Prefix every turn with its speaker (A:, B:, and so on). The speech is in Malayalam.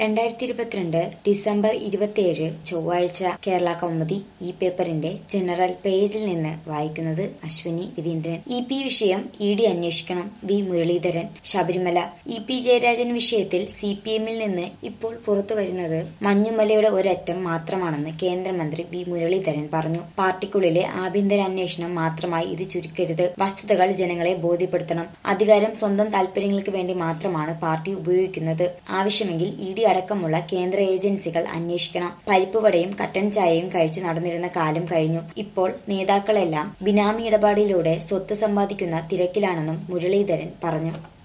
A: രണ്ടായിരത്തി ഇരുപത്തിരണ്ട് ഡിസംബർ ഇരുപത്തിയേഴ് ചൊവ്വാഴ്ച കേരള കൗമുദി ഈ പേപ്പറിന്റെ ജനറൽ പേജിൽ നിന്ന് വായിക്കുന്നത് അശ്വിനി രവീന്ദ്രൻ ഇ പി വിഷയം ഇ ഡി അന്വേഷിക്കണം V Muraleedharan Sabarimala E P Jayarajan വിഷയത്തിൽ സി പി എമ്മിൽ നിന്ന് ഇപ്പോൾ പുറത്തു വരുന്നത് മഞ്ഞുമലയുടെ ഒരറ്റം മാത്രമാണെന്ന് കേന്ദ്രമന്ത്രി വി മുരളീധരൻ പറഞ്ഞു പാർട്ടിക്കുള്ളിലെ ആഭ്യന്തര അന്വേഷണം മാത്രമായി ഇത് ചുരുക്കരുത് വസ്തുതകൾ ജനങ്ങളെ ബോധ്യപ്പെടുത്തണം അധികാരം സ്വന്തം താൽപര്യങ്ങൾക്ക് വേണ്ടി മാത്രമാണ് പാർട്ടി ഉപയോഗിക്കുന്നത് ആവശ്യമെങ്കിൽ ഇ ഡി അടക്കമുള്ള കേന്ദ്ര ഏജൻസികൾ അന്വേഷിക്കണം പരിപ്പുവടയും കട്ടൻ ചായയും കഴിച്ച് നടന്നിരുന്ന കാലം കഴിഞ്ഞു ഇപ്പോൾ നേതാക്കളെല്ലാം ബിനാമി ഇടപാടിലൂടെ സ്വത്ത് സമ്പാദിക്കുന്ന തിരക്കിലാണെന്നും മുരളീധരൻ പറഞ്ഞു